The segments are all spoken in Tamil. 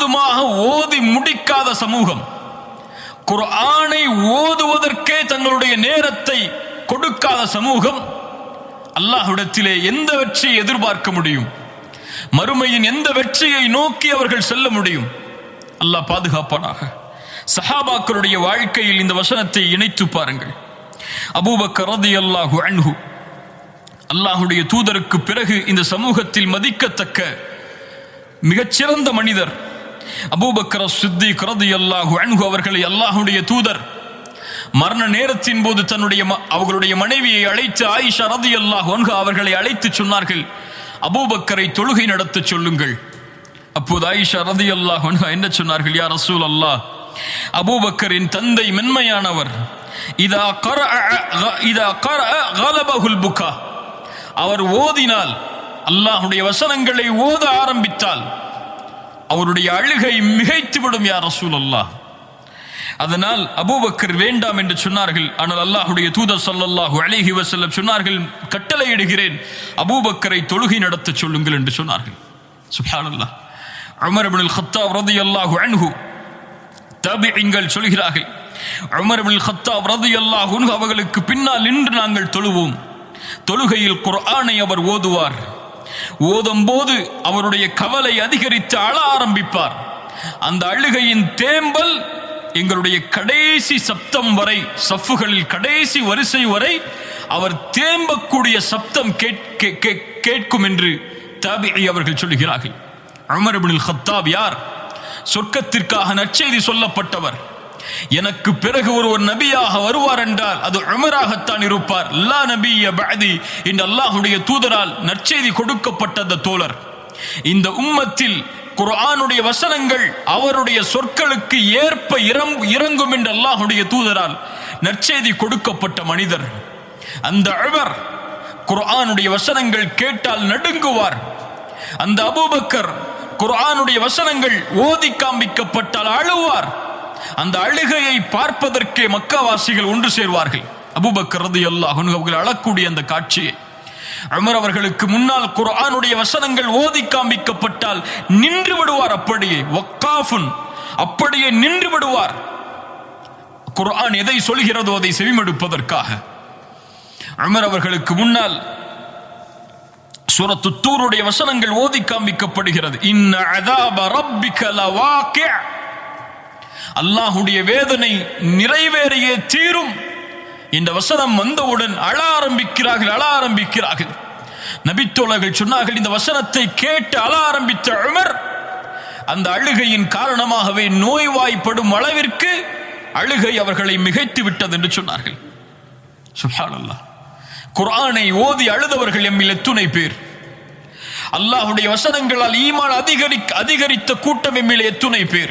முழுவதுமாக ஓதி முடிக்காத சமூகம் குர்ஆனை ஓதுவதற்கே தங்களுடைய நேரத்தை கொடுக்காத சமூகம் அல்லாஹ்விடத்திலே எந்த வெற்றியை எதிர்பார்க்க முடியும் மறுமையின் எந்த வெற்றியை நோக்கி அவர்கள் செல்ல முடியும் அல்லாஹ் பாதுகாப்பானாக சஹாபாக்களுடைய வாழ்க்கையில் இந்த வசனத்தை இணைத்து பாருங்கள் அபூபக்கர் ரலியல்லாஹு அன்ஹு அல்லாஹுடைய தூதருக்கு பிறகு இந்த சமூகத்தில் மதிக்கத்தக்க மிகச்சிறந்த மனிதர் அபூபக்கர் சித்திக் ரலியல்லாஹு அன்ஹு அவர்களை அல்லாஹுடைய தூதர் மரண நேரத்தின் போது தன்னுடைய ம- அவர்களுடைய மனைவியை அழைத்து ஆயிஷா ரலியல்லாஹு அன்ஹு அவர்களை அழைத்து சொன்னார்கள் அபூபக்கரை தொழுகை நடத்தச் சொல்லுங்கள் அப்போது ஆயிஷா ரலியல்லாஹு அன்ஹா என்ன சொன்னார்கள் யா ரசூல் அல்லாஹ் அபூபக்கரின் தந்தை மென்மையானவர் இதா கரஅ இதா கரஅ கலபஹுல் புகா அவர் ஓதினால் அல்லாஹ்வுடைய வசனங்களை ஓத ஆரம்பித்தால் அவருடைய அழுகை மிகைத்துவிடும் யா ரசூல் அல்லாஹ் அதனால் அபூபக்கர் வேண்டாம் என்று சொன்னார்கள் ஆனால் அல்லாஹ்வுடைய தூதர் ஸல்லல்லாஹு அலைஹி வஸல்லம் சொன்னார்கள் கட்டளையிடுகிறேன் அபூபக்கரை தொழுகை நடத்தச் சொல்லுங்கள் என்று சொன்னார்கள் சுப்ஹானல்லாஹ் உமர் இப்னுல் கத்தாப் ரலியல்லாஹு அன்ஹு தாபிஈன்கள் சொல்கிறார்கள் உமர் இப்னுல் கத்தாப் ரலியல்லாஹு அன்ஹு அவர்களுக்கு பின்னால் நின்று நாங்கள் தொழுவோம் தொழுகையில் குர்ஆனை அவர் ஓதுவார் ஓதும் போது அவருடைய கவலை அதிகரித்து அழ ஆரம்பிப்பார் அந்த அழுகையின் தேம்பல் எங்களுடைய கடைசி சப்தம் வரை சஃப்புகளில் கடைசி வரிசை வரை அவர் தேம்பக்கூடிய சப்தம் கேட்- கே- கே- கேட்கும் என்று தாபிஇ அவர்கள் சொல்கிறார்கள் உமர் இப்னுல் கத்தாப் யார் சொர்க்கத்திற்காக நற்செய்தி சொல்லப்பட்டவர் எனக்கு பிறகு ஒருவர் நபியாக வருவார் என்றால் அது உமராகத்தான் இருப்பார் லா நபிய பஅதி இந்த அல்லாஹ்வுடைய தூதரால் நற்செய்தி கொடுக்கப்பட்ட அந்த தோழர் இந்த உம்மத்தில் குர்ஆனுடைய வசனங்கள் அவருடைய சொற்களுக்கு ஏற்ப இறம் இறங்கும் என்று அல்லாஹ்வுடைய தூதரால் நற்செய்தி கொடுக்கப்பட்ட மனிதர் அந்த உமர் குர்ஆனுடைய வசனங்கள் கேட்டால் நடுங்குவார் அந்த அபூபக்கர் குர்ஆனுடைய வசனங்கள் ஓதி காண்பிக்கப்பட்டால் அழுவார் அந்த அழுகையை பார்ப்பதற்கே மக்காவாசிகள் ஒன்று சேர்வார்கள் அபூபக்கர் ரலியல்லாஹு அன்ஹு அவர்கள் அழக்கூடிய அந்த காட்சியை உமர் அவர்களுக்கு முன்னால் குர்ஆனுடைய வசனங்கள் ஓதி காண்பிக்கப்பட்டால் நின்று விடுவார் அப்படியே வக்காஃபுன் அப்படியே நின்று விடுவார் குர்ஆன் எதை சொல்கிறதோ அதை செவிமடுப்பதற்காக உமர் அவர்களுக்கு முன்னால் சூரத்து தூருடைய வசனங்கள் ஓதி காண்பிக்கப்படுகிறது இன்ன அதாப ரப்பிக லவாக்கி' அல்லாஹுடைய வேதனை நிறைவேறியே தீரும் இந்த வசனம் வந்தவுடன் அழ ஆரம்பிக்கிறார்கள் அழ ஆரம்பிக்கிறார்கள் நபித்தோழர்கள் சொன்னார்கள் இந்த வசனத்தை கேட்டு அழ ஆரம்பித்த உமர் அந்த அழுகையின் காரணமாகவே நோய்வாய்ப்படும் அளவிற்கு அழுகை அவர்களை மிகைத்து விட்டது என்று சொன்னார்கள் சுப்ஹானல்லாஹ் குர்ஆனை ஓதி அழுதவர்கள் எம்மில் எத்துணை பேர் அல்லாஹ்வுடைய வசனங்களால் ஈமான் அதிகரி அதிகரித்த கூட்டம் எம்மில் எத்துணை பேர்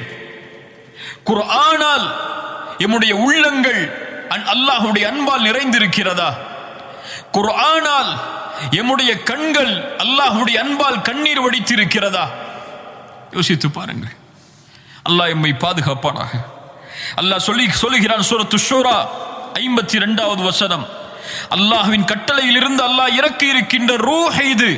குர்ஆனால் எம்முடைய உள்ளங்கள் அன்- அல்லாஹ்வுடைய அன்பால் நிறைந்திருக்கிறதா குர்ஆனால் எம்முடைய கண்கள் அல்லாஹ்வுடைய அன்பால் கண்ணீர் வடித்திருக்கிறதா யோசித்து பாருங்கள் அல்லாஹ் எம்மை பாதுகாப்பானாக அல்லாஹ் சொல்லி சொல்லுகிறான் சூரத்து ஷூரா ஐம்பத்தி இரண்டாவது வசனம் அல்லாஹ்வின் கட்டளையில் இருந்து அல்லாஹ் இறக்கி இருக்கின்ற ரூஹ் இது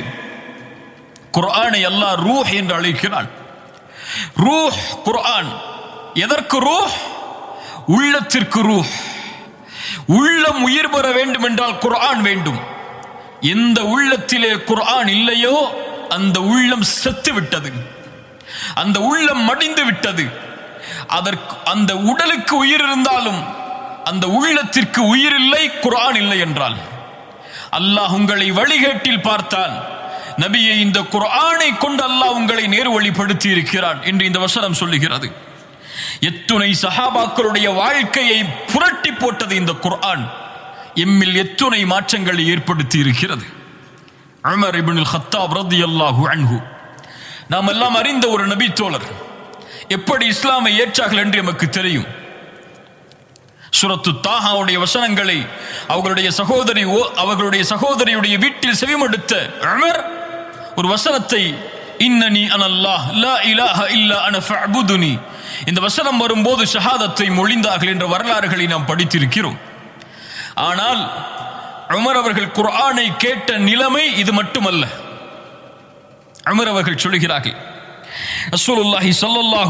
குர்ஆனை அல்லாஹ் ரூஹ் என்று அழைக்கிறான் ரூஹ் குர்ஆன் எதற்கு ரூஹ் உள்ளத்திற்கு ரூஹ் உள்ளம் உயிர் பெற வேண்டும் என்றால் குர்ஆன் வேண்டும் எந்த உள்ளத்திலே குர்ஆன் இல்லையோ அந்த உள்ளம் செத்து விட்டது அந்த உள்ளம் மடிந்து விட்டது அதற்கு அந்த உடலுக்கு உயிர் இருந்தாலும் அந்த உள்ளத்திற்கு உயிர் இல்லை குர்ஆன் இல்லை என்றால் அல்லாஹ் உங்களை வழிகேட்டில் பார்த்தான் நபியை இந்த குர்ஆனை கொண்டு அல்லாஹ் உங்களை நேர்வழிப்படுத்தி இருக்கிறான் என்று இந்த வசனம் சொல்லுகிறது எத்துணை சஹாபாக்களுடைய வாழ்க்கையை புரட்டி போட்டது இந்த குர்ஆன் எம்மில் எத்துணை மாற்றங்களை ஏற்படுத்தி இருக்கிறது உமர் இப்னுல் ஹத்தாப் ரலியல்லாஹு அன்ஹு நாம் எல்லாம் அறிந்த ஒரு நபி தோழர் எப்படி இஸ்லாமை ஏற்றார்கள் என்று எமக்கு தெரியும் சுரத்து தாஹாவுடைய வசனங்களை அவர்களுடைய சகோதரி ஓ- அவர்களுடைய சகோதரியுடைய வீட்டில் செவிமடுத்த உமர் ஒரு வசனத்தை இன்னனி அனல்லாஹ் லா இலாஹ இல்லா அன ஃபஅபுதுனி இந்த வசனம் வரும்போது ஷஹாதத்தை மொழிந்தார்கள் என்ற வரலாறுகளை நாம் படித்திருக்கிறோம் ஆனால் உமர் அவர்கள் குர்ஆனை கேட்ட நிலைமை இது மட்டுமல்ல உமர் அவர்கள் சொல்கிறார்கள் ரசூலுல்லாஹி ஸல்லல்லாஹு